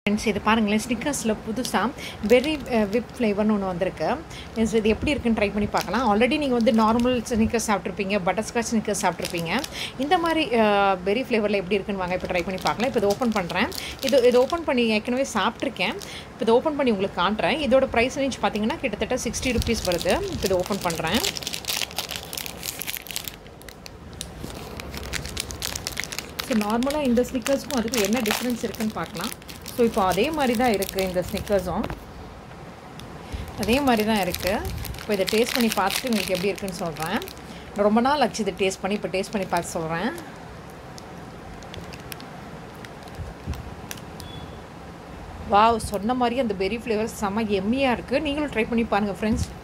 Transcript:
friends இது பாருங்களேன் ஸ்னிக்கர்ஸில் புதுசாக பெரி விப் ஃப்ளேவர்னு ஒன்று வந்திருக்கு Yes, இது எப்படி இருக்குன்னு ட்ரை பண்ணி பார்க்கலாம் ஆல்ரெடி நீங்கள் வந்து நார்மல் ஸ்னிக்கர்ஸ் சாப்பிட்ருப்பீங்க பட்டர்ஸ்காட்ச் ஸ்னிக்கர்ஸ் சாப்பிட்ருப்பீங்க இந்த மாதிரி பெரி ஃப்ளேவரில் எப்படி இருக்குன்னு வாங்க இப்போ ட்ரை பண்ணி பார்க்கலாம் இப்போ இது ஓப்பன் பண்ணுறேன் இது இது ஓப்பன் பண்ணி ஏற்கனவே சாப்பிட்ருக்கேன் இப்போ இது ஓப்பன் பண்ணி உங்களுக்கு காட்டுறேன் இதோட ப்ரைஸ் ரேஞ்ச் பார்த்தீங்கன்னா கிட்டத்தட்ட சிக்ஸ்டி ருபீஸ் வருது இப்போ இது ஓப்பன் பண்ணுறேன் ஸோ நார்மலாக இந்த ஸ்னிக்கர்ஸ்க்கும் அதுக்கும் என்ன டிஃப்ரென்ஸ் இருக்குன்னு பார்க்கலாம் ஸோ இப்போ அதே மாதிரி தான் இருக்குது இந்த ஸ்னிக்கர்ஸும் அதே மாதிரி தான் இருக்குது இப்போ இதை டேஸ்ட் பண்ணி பார்த்துட்டு உங்களுக்கு எப்படி இருக்குன்னு சொல்கிறேன் ரொம்ப நாள் ஆச்சு இதை டேஸ்ட் பண்ணி இப்போ டேஸ்ட் பண்ணி பார்த்து சொல்கிறேன் வாவ் சொன்ன மாதிரி அந்த பெரி ஃப்ளேவர் செம்ம எம்மியாக இருக்குது நீங்களும் ட்ரை பண்ணி பாருங்கள் ஃப்ரெண்ட்ஸ்